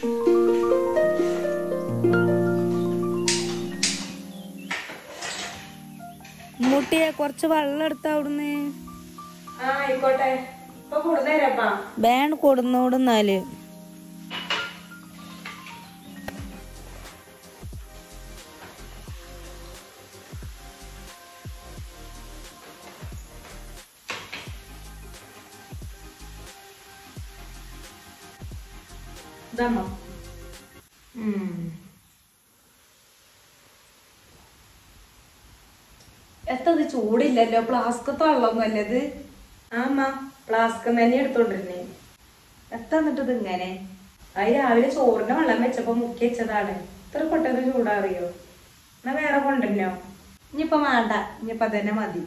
മുട്ടിയെ കുറച്ച് വെള്ളം എടുത്ത അവിടുന്ന് ആ ആയിക്കോട്ടെ ഇപ്പൊ കൊടുന്നേരപ്പാ വേണ്ട കൊടുന്നോടുന്നാല് ഇതാമ്മ എത്തത് ചൂടില്ലല്ലോ പ്ലാസ്കത്തെ വെള്ളമൊന്നും അല്ലത് ആമ്മ പ്ലാസ്ക് തന്നെ എടുത്തോണ്ടിരുന്നേ എത്താ എന്നിട്ട് ഇത് ഇങ്ങനെ അത് രാവിലെ ചോറിന്റെ വെള്ളം വെച്ചപ്പോ മുക്കി വെച്ചതാണ് ഇത്ര പെട്ടെന്ന് ചൂടാറിയോ എന്നാ വേറെ കൊണ്ടുവരണോ ഇനിയിപ്പൊ വേണ്ട ഇനിയിപ്പൊ തന്നെ മതി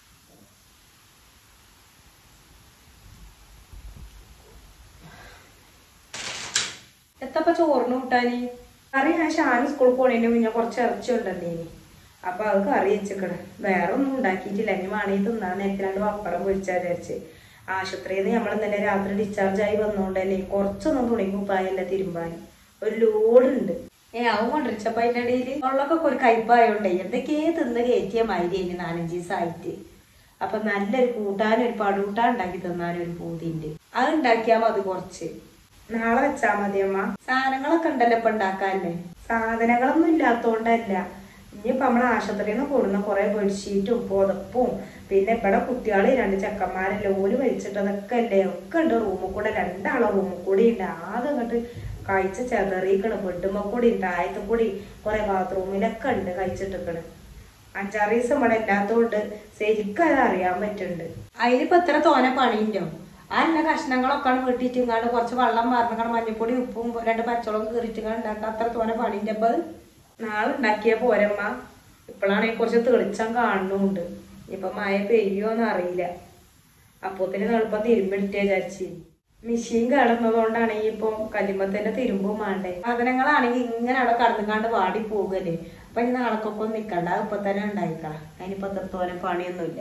എത്തപ്പ ചോറിന് കൂട്ടാന് കറി ഞാൻ ഷാന് സ്കൂളിൽ പോണേന്റെ മുന്നേ കുറച്ച് ഇറച്ചി ഉണ്ടെന്നേനി അപ്പൊ അത് കറി വെച്ചിക്കണ് വേറെ ഒന്നും ഉണ്ടാക്കിയിട്ടില്ല ഇനി വേണമെങ്കിൽ തിന്നാൻ നേരത്തിലാണ്ട് പപ്പടം പൊരിച്ചാ വിചാരിച്ച് ആശുപത്രിയിൽ നിന്ന് നമ്മൾ ഇന്നലെ രാത്രി ഡിസ്ചാർജ് ആയി വന്നോണ്ട് തന്നെ കുറച്ചൊന്നും തുണി കുപ്പായല്ല തിരുമ്പാൻ ഒരു ലോഡ് ഉണ്ട് ഏ അവൻ കൊണ്ടിരിച്ചപ്പോ അതിന്റെ ഇടയിൽ വെള്ളമൊക്കെ ഒരു കയ്പായോണ്ടേ എന്തൊക്കെയേ തിന്ന് കയറ്റിയ മാതിരി ഇനി നാലഞ്ച് ദിവസമായിട്ട് അപ്പൊ നല്ലൊരു കൂട്ടാനും ഒരു പടുകൂട്ടാൻ ഉണ്ടാക്കി തിന്നാനും ഒരു പൂതിണ്ട് അത് ഉണ്ടാക്കിയാ മതി കുറച്ച് നാളെ വെച്ചാ മതി അമ്മ സാധനങ്ങളൊക്കെ ഉണ്ടല്ലോ ഇപ്പൊ ഉണ്ടാക്കാല്ലേ സാധനങ്ങളൊന്നും ഇല്ലാത്തോണ്ടല്ല ഇനിയിപ്പൊ നമ്മളെ ആശുപത്രിയിൽ നിന്ന് കൊടുന്ന കുറെ ബെഡ്ഷീറ്റും പുതപ്പും പിന്നെ ഇവിടെ കുട്ടികള് രണ്ട് ചെക്കന്മാരല്ലേ ഓല് വലിച്ചിട്ടതൊക്കെ അല്ലേ ഒക്കെ ഉണ്ട് റൂമിൽ കൂടെ രണ്ടാളെ റൂമിൽ കൂടി ഉണ്ട് ആകെ അങ്ങോട്ട് കഴിച്ച് ചെതറിയിക്കണ് ബെഡുമ്മ കൂടി താഴത്ത് കൂടി കുറെ ബാത്റൂമിലൊക്കെ ഉണ്ട് കഴിച്ചിട്ടിക്കണ് അഞ്ചാറ് ദിവസം ഇവിടെ ഇല്ലാത്തോണ്ട് ശരിക്കും അത് അറിയാൻ പറ്റുന്നുണ്ട് അതിലിപ്പോ എത്ര തോനെ പണിയുണ്ടോ ആ എല്ലാ കഷ്ണങ്ങളൊക്കെ വെട്ടിയിട്ട് ഇങ്ങാണ്ട് കുറച്ച് വെള്ളം മറന്നിങ്ങാണ്ട് മഞ്ഞപ്പൊടി ഉപ്പും രണ്ട് പച്ചവളം കീറിച്ചിങ്ങാണ്ട് ഉണ്ടാക്കാൻ അത്ര തോനെ പണിയുണ്ട് അപ്പൊ അത് നാളെ ഉണ്ടാക്കിയ പോരമ്മ ഇപ്പോഴാണെങ്കിൽ കുറച്ച് തെളിച്ചം കാണുന്നുണ്ട് ഇപ്പൊ മഴ പെയ്യോന്ന് അറിയില്ല അപ്പോത്തിന് എളുപ്പം തിരുമ്പിട്ടേ വിചാരിച്ചു മെഷീൻ കിടന്നതുകൊണ്ടാണെങ്കിൽ ഇപ്പൊ കല്ലുമ്പത്തിന്റെ തിരുമ്പും വേണ്ടേ സാധനങ്ങളാണെങ്കിൽ ഇങ്ങനെ അവിടെ കടന്നുകാണ്ട് വാടി പോകല്ലേ അപ്പൊ ഇനി നാളെക്കൊക്കെ ഒന്നും നിക്കണ്ട അത് ഇപ്പൊ തന്നെ ഉണ്ടായിക്കളാം അതിനിപ്പോ എത്രത്തോളം പണിയൊന്നുമില്ല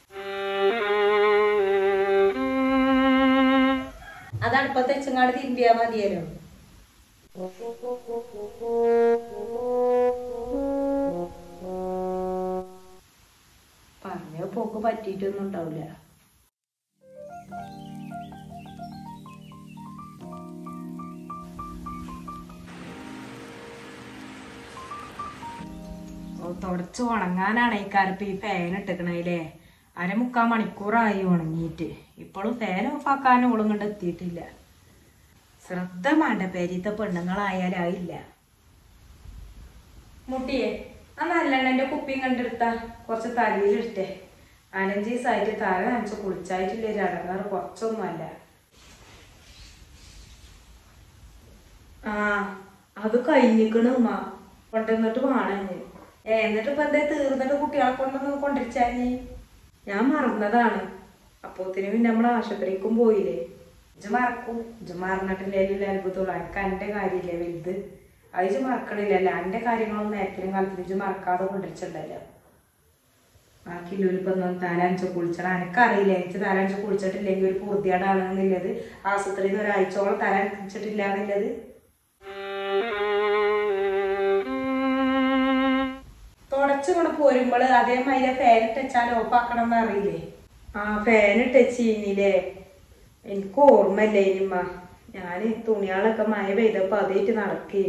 അത് അടുപ്പത്ത് വെച്ചങ്ങാണ്ട് തിരുമ്പിയാ മതിയല്ലോ പറഞ്ഞ പോക്ക് പറ്റിയിട്ടൊന്നും ഉണ്ടാവില്ല ഓ തുടച്ച് ഉണങ്ങാനാണ് ഈ കാലത്ത് ഈ ഫാൻ ഇട്ടേക്കണേലേ അരമുക്കാൽ മണിക്കൂറായി ഉണങ്ങിയിട്ട് ഇപ്പോഴും ഫാൻ ഓഫാക്കാനും ഓളും കൊണ്ട് എത്തിയിട്ടില്ല ശ്രദ്ധ വേണ്ട പെരീത്തെ പെണ്ണുങ്ങളായാലായില്ല മുട്ടിയെ ആ നല്ലെണ്ണന്റെ കുപ്പിയും കണ്ടെടുത്ത കുറച്ച് തലയിലിട്ടേ നാലഞ്ച് ദിവസമായിട്ട് തല നനച്ച് കുളിച്ചായിട്ടില്ല ഒരു അടങ്ങാറ് കുറച്ചൊന്നുമല്ല ആ അത് കഴിഞ്ഞിക്കണ് ഉമ്മ കൊണ്ടുവന്നിട്ട് വേണം ഏ എന്നിട്ട് ഇപ്പൊ എന്താ തീർന്നിട്ട് കുട്ടികളെ കൊണ്ടൊന്ന് കൊണ്ടിരിച്ചാഞ്ഞ് ഞാൻ മറന്നതാണ് അപ്പോത്തിന് പിന്നെ നമ്മൾ ആശുപത്രിക്കും പോയില്ലേ ഇജ് മറക്കും ഇജ് മറന്നിട്ടില്ലെങ്കിൽ അത്ഭുതമുള്ളൂ എനിക്ക് എൻ്റെ കാര്യമില്ലേ വലുത് അത് ഇജ് മറക്കണില്ലല്ലോ എൻ്റെ കാര്യങ്ങളൊന്നും നേരത്തിനും കാലത്തിന് ഇജ് മറക്കാതെ കൊണ്ടിരിച്ചിട്ടുണ്ടല്ലോ ബാക്കിയുള്ളവർ ഇപ്പൊ തലാഞ്ച് കുളിച്ചണം എനിക്കറിയില്ല എനിക്ക് തലാഞ്ച് കുളിച്ചിട്ടില്ലെങ്കിൽ ഒരു പൂർത്തിയാടാണെന്നുള്ളത് ആശുപത്രിയിൽ നിന്ന് ഒരാഴ്ചയോളം തലാഞ്ചിട്ടില്ല എന്നുള്ളത് തുടച്ചുകൊണ്ട് പോരുമ്പോൾ അതേമാതിരി ഫാൻ ഇട്ടാൽ ഓഫാക്കണം എന്ന് അറിയില്ലേ ആ ഫാൻ ടച്ച് ചെയ്യുന്നില്ലേ എനിക്ക് ഓർമ്മയില്ലേ ഇനിമ്മ ഞാൻ തുണികളൊക്കെ മഴ പെയ്തപ്പോ അതേറ്റ് നടക്കേ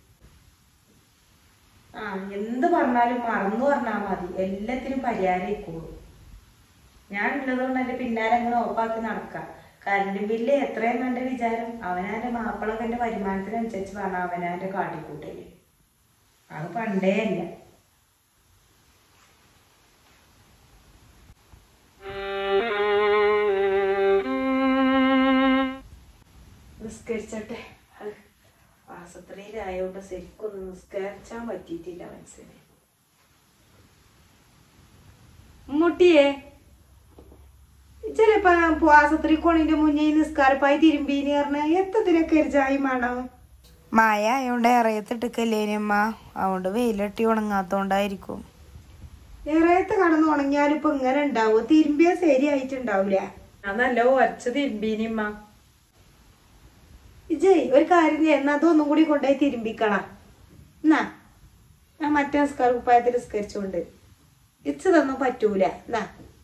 ആ എന്ത് പറഞ്ഞാലും മറന്നു പറഞ്ഞാൽ മതി എല്ലാത്തിനും പരിഹാരമായിക്കോളൂ ഞാൻ ഉള്ളതുകൊണ്ട് എന്റെ പിന്നാലെ അങ്ങനെ ഓഫാക്കി നടക്കാം കറണ്ട് ബില്ല് എത്രയെന്ന് എന്റെ വിചാരം അവനാന്റെ മാപ്പിളൊക്കെ എന്റെ വരുമാനത്തിനനുസരിച്ച് പറഞ്ഞ അവനാന്റെ കാട്ടിക്കൂട്ടല് അത് പണ്ടേ അല്ല നിസ്കരിച്ചട്ടെ അത് ആശുപത്രിയിലായോണ്ട് ശരിക്കൊന്നും നിസ്കരിച്ചാൻ പറ്റിയിട്ടില്ല മനസ്സിന് മുട്ടിയേ ചിലപ്പോ ആശുപത്രി കൊണിന്റെ മുന്നേ നിസ്കാരപ്പായി തിരുമ്പീന്ന് പറഞ്ഞ എത്തതിനൊക്കെ ഒരു ചായ വേണം മഴ ആയോണ്ട് ഇറയത്തിട്ടിക്കല്ലേനമ്മ അതുകൊണ്ട് വെയിലട്ടി ഉണങ്ങാത്തോണ്ടായിരിക്കും ഏറെയത്ത് കടന്ന് ഉണങ്ങിയാലും ഇപ്പൊ ഇങ്ങനെ ഉണ്ടാവും തിരുമ്പിയാ ശരിയായിട്ടുണ്ടാവില്ല അതല്ല ഒരച്ച് തിരുമ്പീനിമ്മ ഇജയ് ഒരു കാര്യം ചെയ്യാം എന്നാ അതൊന്നും കൂടി കൊണ്ടുപോയി തിരുമ്പിക്കളാ എന്നാ ഞാൻ മറ്റേ നിസ്കാര കുപ്പായത്തിൽ നിസ്കരിച്ചോണ്ട് ഇച്ച് തന്നും പറ്റൂല എന്നാ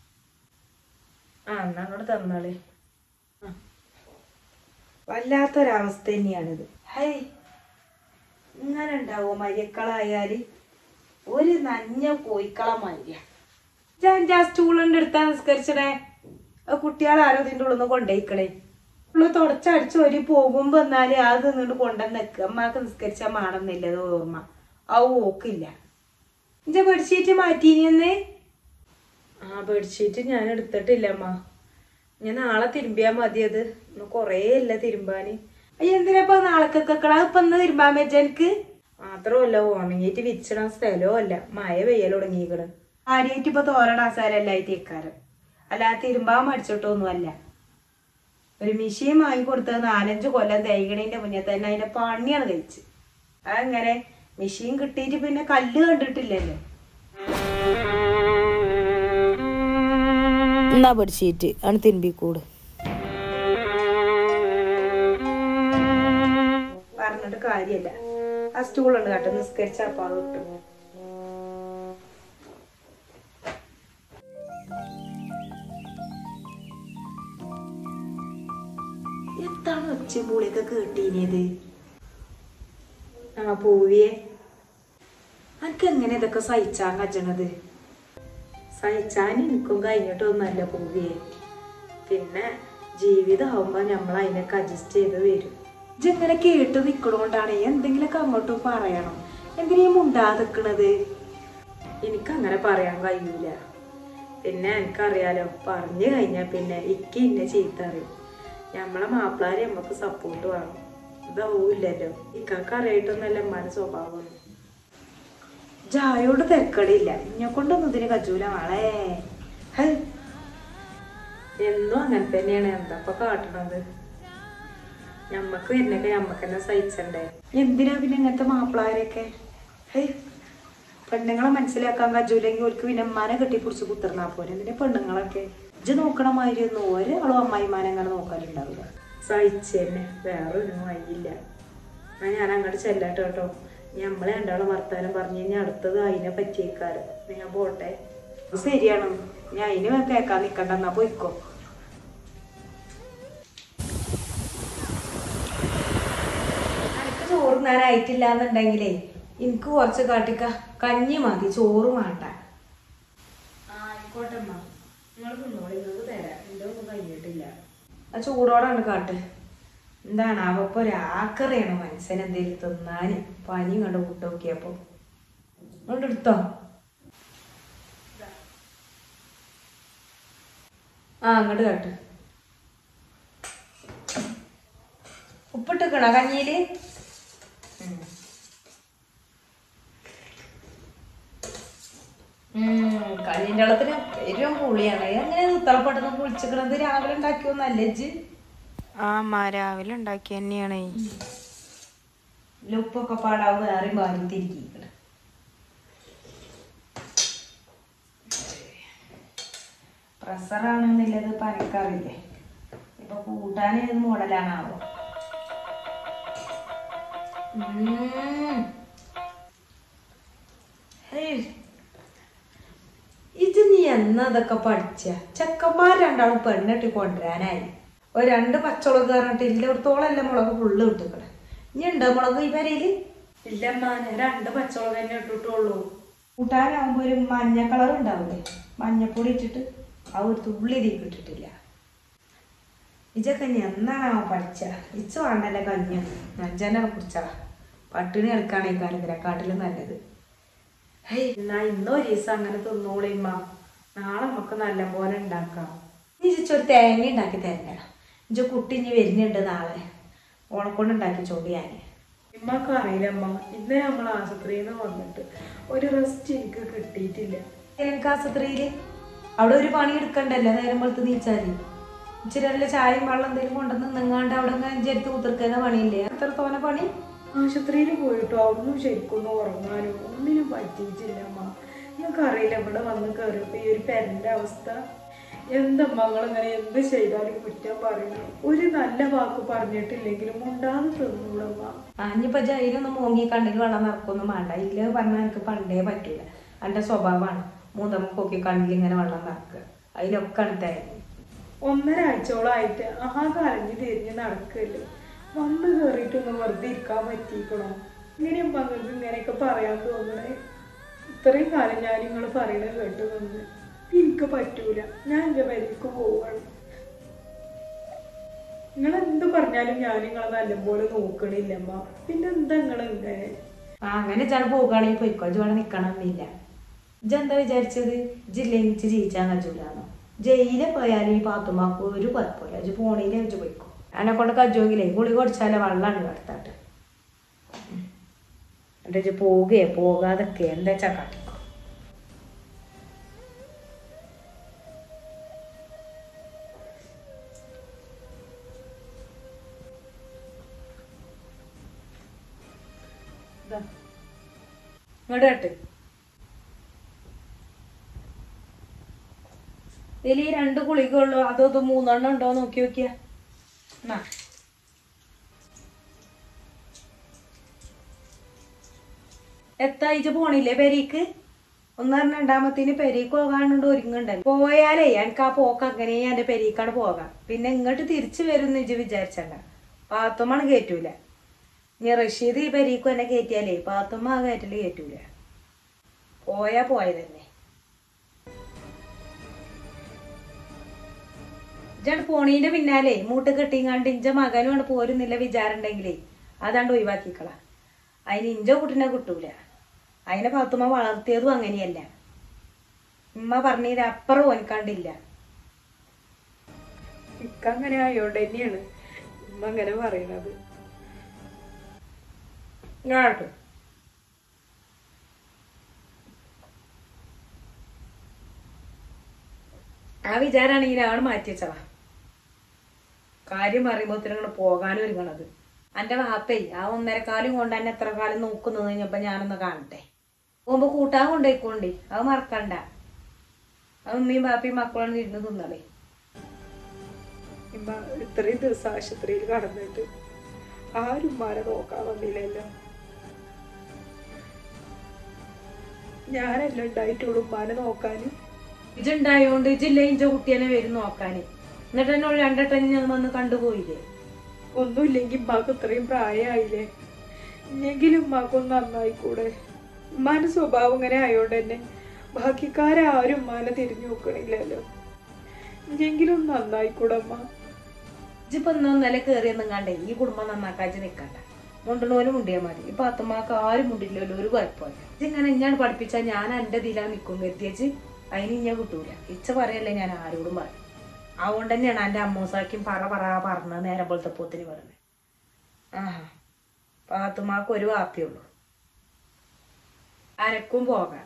ആ എന്നാ അങ്ങോട്ട് തന്നാളേ ആ. വല്ലാത്തൊരവസ്ഥ തന്നെയാണിത് ഹൈ ഇങ്ങനെ ഉണ്ടാവോ മര്യക്കളായാല് ഒരു നഞ്ഞ കോയിക്കള മര്യ ഞാൻ ആ സ്റ്റൂളിന്റെ അടുത്താ നിസ്കരിച്ചടേ കുട്ടികളെ ആരോ ഇതിന്റെ ഉള്ളിൽ നിന്ന് കൊണ്ടേക്കണേ ഉള്ളു തുടച്ചടിച്ച് ഒരു പോകുമ്പോ എന്നാല് അത് നിന്നിട്ട് കൊണ്ടുവന്ന് നിൽക്കുക അമ്മക്ക് നിസ്കരിച്ചാൽ മാണെന്നില്ല അത് ഓർമ്മ ആ ഓക്കില്ല ഇഞ്ച ബെഡ്ഷീറ്റ് മാറ്റീനിയെന്ന് ആ ബെഡ്ഷീറ്റ് ഞാൻ എടുത്തിട്ടില്ല അമ്മ ഞാൻ നാളെ തിരുമ്പിയാ മതി അത് ഇന്ന് കൊറേ ഇല്ല തിരുമ്പാന് അയ്യ എന്തിനാ നാളെക്കൊക്കെ ഇപ്പൊ ഇന്ന് തിരുമ്പാൻ വെച്ച എനിക്ക് മാത്രമല്ല ഉണങ്ങിയിട്ട് വിരിച്ചിടാൻ സ്ഥലവും അല്ല മഴ പെയ്യൽ തുടങ്ങിയിക്കണ് ആര്യായിട്ട് ഇപ്പൊ തോരണ സ്ഥലല്ലായിട്ട് ഇക്കാരം അല്ലാതെ തിരുമ്പാൻ മടിച്ചിട്ടൊന്നും അല്ല ഒരു മിഷീൻ വാങ്ങി കൊടുത്തത് നാലഞ്ച് കൊല്ലം തേയ്ക്കണേന്റെ മുന്നേ തന്നെ അതിന്റെ പണിയാണ് കഴിച്ച് അതങ്ങനെ മിഷീൻ കിട്ടിയിട്ട് പിന്നെ കല്ല് കണ്ടിട്ടില്ലല്ലോ എന്നാ ബെഡ്ഷീറ്റ് ആണ് തിരുമ്പിക്കൂട് പറഞ്ഞിട്ട് കാര്യല്ല ആ സ്റ്റൂളുണ്ട് കേട്ടോ നിസ്കരിച്ചപ്പോ അത് കിട്ടും എന്താണ് ഒച്ചപ്പൂളിയൊക്കെ കേട്ടീനിയത് ആ പൂവിയെ അനക്ക് എങ്ങനെ ഇതൊക്കെ സഹിച്ചാൻ കച്ചണത് സഹിച്ചാൻ എനിക്കും കഴിഞ്ഞിട്ടൊന്നുമല്ല പൂവിയെ പിന്നെ ജീവിതമാകുമ്പോ നമ്മൾ അതിനൊക്കെ അഡ്ജസ്റ്റ് ചെയ്ത് വരും ഇജ്ജിങ്ങനെ കേട്ട് നിക്കണോണ്ടാണ് എന്തെങ്കിലുമൊക്കെ അങ്ങോട്ടും പറയണം എന്തിനാ മുണ്ടാതിക്കണത് എനിക്കങ്ങനെ പറയാൻ കഴിയൂല പിന്നെ എനിക്കറിയാലോ പറഞ്ഞു കഴിഞ്ഞാൽ പിന്നെ ഇക്ക് ഇന്നെ ചീത്ത അറിയും നമ്മളെ മാപ്പിളാരെ നമുക്ക് സപ്പോർട്ട് വേണം ഇതാവൂല്ലല്ലോ ഇക്കാക്ക് അറിയായിട്ടൊന്നല്ല ഉമ്മാന്റെ സ്വഭാവം ജായോട് തിരക്കടില്ല ഇന്നെ കൊണ്ടൊന്നും ഇതിന് കജൂല മാളേ ഹൈ. എന്നും അങ്ങനെ തന്നെയാണ് എന്താ ഇപ്പൊ കാട്ടണത് ഞമ്മക്ക് വരുന്നൊക്കെ ഞമ്മക്ക് തന്നെ സഹിച്ചണ്ടേ എന്തിനാ പിന്നെ ഇങ്ങനത്തെ മാപ്പിളാരൊക്കെ ഹൈ പെണ്ണുങ്ങളെ മനസ്സിലാക്കാൻ കജൂലെങ്കിൽ ഓർക്ക് പിന്നെ അമ്മാനെ കെട്ടിപ്പിടിച്ച് കുത്തിർന്നാ പോലെ എന്തിനാ പെണ്ണുങ്ങളൊക്കെ ഇജ്ജ് നോക്കണ മാതിരി ഒന്നും ഒരാളും അമ്മായിമാനെ അങ്ങനെ നോക്കാനുണ്ടാവില്ല സഹിച്ചെന്നെ വേറെ ഒന്നും വഴിയില്ല എന്നാ ഞാൻ അങ്ങോട്ട് ചെല്ലാട്ടോ കേട്ടോ ഞമ്മളെ രണ്ടാളും വർത്താനം പറഞ്ഞു കഴിഞ്ഞാൽ അടുത്തത് അതിനെ പറ്റിയേക്കാറ് ഞാൻ പോട്ടെ അത് ശരിയാണ് ഞാൻ അതിന് കേൾക്കാൻ നിക്കണ്ട എന്നാ പോയിക്കോ എനിക്ക് ചോറ് നേരായിട്ടില്ല എന്നുണ്ടെങ്കിലേ എനിക്ക് കുറച്ച് കാട്ടിക്ക കഞ്ഞി മതി ചോറ് വേണ്ട ആയിക്കോട്ടെ അമ്മ നിങ്ങൾ തിന്നോളി നിങ്ങൾക്ക് തരാം എൻ്റെ ഒന്നും കഴിഞ്ഞിട്ടില്ല ആ ചൂടോടാണ് കാട്ട് എന്താണ് അവപ്പൊ ഒരാക്കറിയാണ് മനുഷ്യൻ എന്തേലും തിന്നാന് പനിയും കണ്ട് കൂട്ടോക്കിയപ്പോ അങ്ങോട്ട് എടുത്തോ ആ അങ്ങോട്ട് കാട്ട് ഉപ്പിട്ടിക്കണോ കഞ്ഞിയില് ഉം. ഉം, കഞ്ഞിന്റെ വെള്ളത്തിന് എരിവും പുളിയാണ് എങ്ങനെ ഇത്ര പെട്ടെന്ന് കുളിച്ചിക്കണത് രാവിലെ ഉണ്ടാക്കിയൊന്നല്ല ഇജ്ജ് ആ അമ്മ രാവിലെ ഉണ്ടാക്കി തന്നെയാണേ ഉപ്പൊക്കെ പാടാവ് വേറെ വാരി തിരിക്കിക്കണ് പ്രഷറാണെന്നുള്ളത് പനിക്കറിയില്ലേ ഇപ്പൊ കൂട്ടാൻ ഏത് മോഡലാണാവോ ഉം. ഹേയ്. ഇത് നീ എന്നാ ഇതൊക്കെ പഠിച്ച ചെക്കന്മാർ രണ്ടാളും പെണ്ണിട്ട് കൊണ്ടുവരാനായി ഒരു രണ്ട് പച്ചമുളക് കയറിട്ട് ഇല്ലടത്തോളം അല്ല മുളക് ഫുള്ള് ഇട്ടിക്കണേ ഇനി ഉണ്ടോ മുളക് ഈ വരയില് ഇല്ലമ്മ ഞാൻ രണ്ട് പച്ചമുളക് തന്നെ ഇട്ടിട്ടുള്ളൂ കൂട്ടാനാവുമ്പോ ഒരു മഞ്ഞ കളർ ഉണ്ടാവില്ലേ മഞ്ഞപ്പൊടി ഇട്ടിട്ട് ആ ഒരു തുള്ളി ഇതിൽ ഇട്ടിട്ടില്ല ഇജൊക്കെ ഇനി എന്നാണാവോ പഠിച്ച ഇച്ച് വേണ്ടല്ലേ കഞ്ഞി നഞ്ചനെ കുടിച്ചാ പട്ടിണി എടുക്കാണ് ഈ കാലം ഇതിനെക്കാട്ടിലും നല്ലത് ഹേയ് എന്നാ ഇന്നൊരു ദിവസം അങ്ങനെ തിന്നോളിമ്മ നാളെ നമുക്ക് നല്ല പോലെ ഉണ്ടാക്കാം നീ ഒരു തേങ്ങ ഉണ്ടാക്കി തരണ ഇഞ്ച കുട്ടി ഇനി വരുന്നുണ്ട് നാളെ ഓണക്കൊണ്ട് ഉണ്ടാക്കി ചോടിയാന് ഇമ്മക്ക് അറിയില്ലമ്മ ഇന്ന് നമ്മൾ ആശുപത്രിയിൽ നിന്ന് വന്നിട്ട് ഒരു റെസ്റ്റ് എനിക്ക് കിട്ടിയിട്ടില്ല എനിക്ക് ആശുപത്രിയില് അവിടെ ഒരു പണി എടുക്കണ്ടല്ലോ നേരം വെളുത്ത് നീച്ചാല് ഇച്ചിരി നല്ല ചായയും വെള്ളം എന്തെങ്കിലും കൊണ്ടുവന്ന് നിങ്ങാണ്ട് അവിടെ ചെരുത്ത് കുത്തിർക്കുന്ന പണിയില്ലേ അത്ര തോനെ പണി ആശുപത്രിയിൽ പോയിട്ടോ അവിടുന്ന് ശരിക്കൊന്നും ഉറങ്ങാനോ ഒന്നിനും പറ്റിയിട്ടില്ല അമ്മ ഞങ്ങൾക്ക് അറിയില്ല ഇവിടെ വന്ന് കയറിയപ്പോ ഈ ഒരു പെരന്റെ അവസ്ഥ എന്തമ്മ ഇങ്ങനെ എന്ത് ചെയ്താലും കുറ്റം പറയുന്നു ഒരു നല്ല വാക്ക് പറഞ്ഞിട്ടില്ലെങ്കിലും ഉണ്ടാന്ന് തിന്നൂടമ്മ അഞ്ഞിപ്പോ ജയിലൊന്നും മൂങ്ങി കണ്ണിൽ വെള്ളം നിറക്കൊന്നും വേണ്ട ഇല്ല പറഞ്ഞാൽ എനിക്ക് പണ്ടേ പറ്റൂല എന്റെ സ്വഭാവമാണ് മൂന്നമ്മക്കൊക്കെ കണ്ണിൽ ഇങ്ങനെ വെള്ളം നിറക്കുക അതിലൊക്കെ ആണ് തേങ്ങ ഒന്നര ആഴ്ചയോളായിട്ട് ആ കരഞ്ഞ് തിരിഞ്ഞ് നടക്കല്ലേ വന്ന് കയറിയിട്ടൊന്ന് വെറുതെ ഇരിക്കാൻ പറ്റിക്കണോ ഇങ്ങനെയും പങ്കൾക്ക് ഇങ്ങനെയൊക്കെ പറയാൻ തോന്നണേ ഇത്രയും കാലം ഞാൻ നിങ്ങൾ പറയണത് കേട്ടു നിന്ന് എനിക്ക് പറ്റൂല ഞാൻ എൻ്റെ വരിക്ക് പോവാണ് നിങ്ങൾ എന്ത് പറഞ്ഞാലും ഞാൻ നിങ്ങളെ നല്ലപോലെ നോക്കണില്ലമ്മ പിന്നെ എന്താ നിങ്ങൾ ഇങ്ങനെ ആ അങ്ങനെ ചില പോകുകയാണെങ്കിൽ പോയിക്കോ ഇജ്ജ് ഇവിടെ നിൽക്കണമെന്നില്ല ഇജ്ജെന്താ വിചാരിച്ചത് ജില്ലയിച്ച് ജീവിച്ചാൻ കഴിയൂലെന്നോ ജയിലിൽ പോയാലും ഈ പാത്തുമാക്ക് ഒരു കുഴപ്പമില്ല ഇജ്ജ് പോണീലേ ഇജ്ജ് പോയിക്കോ എന്നെ കൊണ്ട് കജോങ്കിലേ ഗുളി കുടിച്ചാലേ വെള്ളമാണ് കിടത്താട്ട് എന്നിട്ട് ഇജ്ജ് പോകുകയെ പോകാതൊക്കെ എന്താ വെച്ചാ കാട്ടിക്കോ ഇതാ. ഇങ്ങോട്ട് കേട്ട് ഇതിൽ ഈ രണ്ട് ഗുളികയുള്ളൂ അതോ ഇത് മൂന്നെണ്ണം ഉണ്ടോ നോക്കി നോക്കിയാ എന്നാ. എത്തായിച്ച് പോണില്ലേ പെരീക്ക് ഒന്നും രണ്ടാമത്തേന് പെരീക്ക് പോകാനുണ്ട് ഒരുങ്ങണ്ടല്ലോ പോയാലേ എനിക്ക് ആ പോക്ക് അങ്ങനെ എന്റെ പെരീക്കാണ് പോകാം പിന്നെ ഇങ്ങോട്ട് തിരിച്ചു വരും ഇജ്ജ് വിചാരിച്ചണ്ട പാത്തുമ്മാണ് കയറ്റൂല ഇനി റഷീദ് ഈ പെരീക്കും എന്നെ കയറ്റിയാലേ പാത്തുമ്മ ആ കയറ്റല് കയറ്റൂല പോയാ പോയതന്നെ ഇജ്ജാണ് പോണീന്റെ പിന്നാലെ മൂട്ട് കെട്ടിങ്ങാണ്ട് ഇഞ്ച മകനും ആണ് പോരുന്നില്ല വിചാരം ഉണ്ടെങ്കിലേ അതാണ്ട് ഒഴിവാക്കിക്കള അതിന് ഇഞ്ച കുട്ടിനെ കിട്ടൂല അതിനെ പാത്തുമ്മ വളർത്തിയതും അങ്ങനെയല്ല ഉമ്മ പറഞ്ഞത് അപ്പുറം ഓനിക്കാണ്ടില്ല ഇക്കങ്ങനെ ആയോണ്ട് തന്നെയാണ് ഉമ്മ അങ്ങനെ പറയണത് ഇങ്ങോട്ട് ആ വിചാരാണെങ്കിൽ ആള് മാറ്റി വെച്ചതാ കാര്യം പറയുമ്പോഴത്തേനും പോകാനും ഒരുങ്ങണത് എന്റെ വാപ്പേ ആ ഒന്നര കാലം കൊണ്ട് എന്നെ എത്ര കാലം നോക്കുന്നത് കഴിഞ്ഞപ്പോ ഞാനൊന്ന് കാണട്ടെ പോകുമ്പോ കൂട്ടാൻ കൊണ്ടേക്കോണ്ടേ അത് മറക്കണ്ട അത് ഉമ്മയും ബാപ്പയും മക്കളാണ് ഇരുന്ന് തിന്നളേ ഇത്രയും ദിവസം ആശുപത്രിയിൽ കടന്നിട്ട് ആരും ഉമ്മാനെ നോക്കാൻ വന്നില്ലല്ലോ ഞാനല്ല ഉണ്ടായിട്ടുള്ളൂ ഉമ്മാനെ നോക്കാന് ഇജുണ്ടായോണ്ട് ഇജില്ല ഇഞ്ച കുട്ടിയെ വരും നോക്കാന് എന്നിട്ട് എന്നോട് രണ്ടെട്ടം ഞാൻ വന്ന് കണ്ടുപോയില്ലേ ഒന്നുമില്ലെങ്കിൽ ഉമ്മാക്ക് ഇത്രയും പ്രായമായില്ലേ ഇല്ലെങ്കിലും ഉമ്മാക്കൊന്ന് നന്നായിക്കൂടെ ഉമ്മാന്റെ സ്വഭാവം ഇങ്ങനെ ആയോണ്ട് തന്നെ ബാക്കിക്കാരും ഉമ്മാനെ തിരിഞ്ഞു നോക്കണില്ലല്ലോ ഇല്ലെങ്കിലും നന്നായിക്കൂടെ അമ്മ ഇജിപ്പോ ഇന്നലെ കയറിയൊന്നും കണ്ടേ ഈ കുടുംബം നന്നാക്കാച്ച് നിക്കണ്ട മുണ്ടണോലും മുണ്ടിയാ മതി ഇപ്പൊ അത്തമാക്ക് ആരും മുണ്ടില്ലല്ലോ ഒരു കുഴപ്പമില്ല ഇതിങ്ങനെ ഞാൻ പഠിപ്പിച്ചാൽ ഞാൻ എന്റെ ഇതിലാ നിൽക്കും കരുതിയച്ച് അതിന് ഞാൻ കിട്ടൂല ഇച്ച പറയല്ലേ ഞാൻ ആരോടും പറയും അതുകൊണ്ട് തന്നെയാണ് എന്റെ അമ്മൂസാക്കും പറ പറ പറഞ്ഞത് നേരം പോലത്തെ പോത്തിന് പറഞ്ഞത് ആഹാ പാത്തുമാക്ക് ഒരു വാപ്പിയുള്ളൂ അനക്കും പോകാം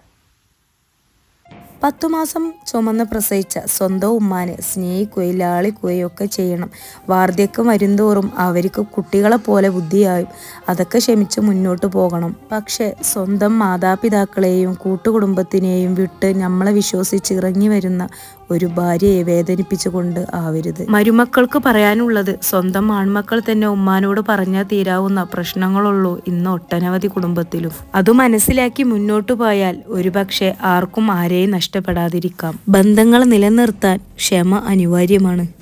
പത്തു മാസം ചുമന്ന് പ്രസവിച്ച സ്വന്തം ഉമ്മാനെ സ്നേഹിക്കുകയും ലാളിക്കുകയും ഒക്കെ ചെയ്യണം വാർദ്ധക്യം വരുന്തോറും അവർക്ക് കുട്ടികളെ പോലെ ബുദ്ധിയായും അതൊക്കെ ക്ഷമിച്ച് മുന്നോട്ട് പോകണം പക്ഷെ സ്വന്തം മാതാപിതാക്കളെയും കൂട്ടുകുടുംബത്തിനെയും വിട്ട് നമ്മളെ വിശ്വസിച്ച് ഇറങ്ങി വരുന്ന ഒരു ഭാര്യയെ വേദനിപ്പിച്ചുകൊണ്ട് ആവരുത് മരുമക്കൾക്ക് പറയാനുള്ളത് സ്വന്തം ആൺമക്കൾ തന്നെ ഉമ്മാനോട് പറഞ്ഞാൽ തീരാവുന്ന പ്രശ്നങ്ങളുള്ളൂ ഇന്ന് ഒട്ടനവധി കുടുംബത്തിലും അത് മനസ്സിലാക്കി മുന്നോട്ടു പോയാൽ ഒരുപക്ഷെ ആർക്കും ആരെയും നഷ്ടപ്പെടാതിരിക്കാം ബന്ധങ്ങൾ നിലനിർത്താൻ ക്ഷമ അനിവാര്യമാണ്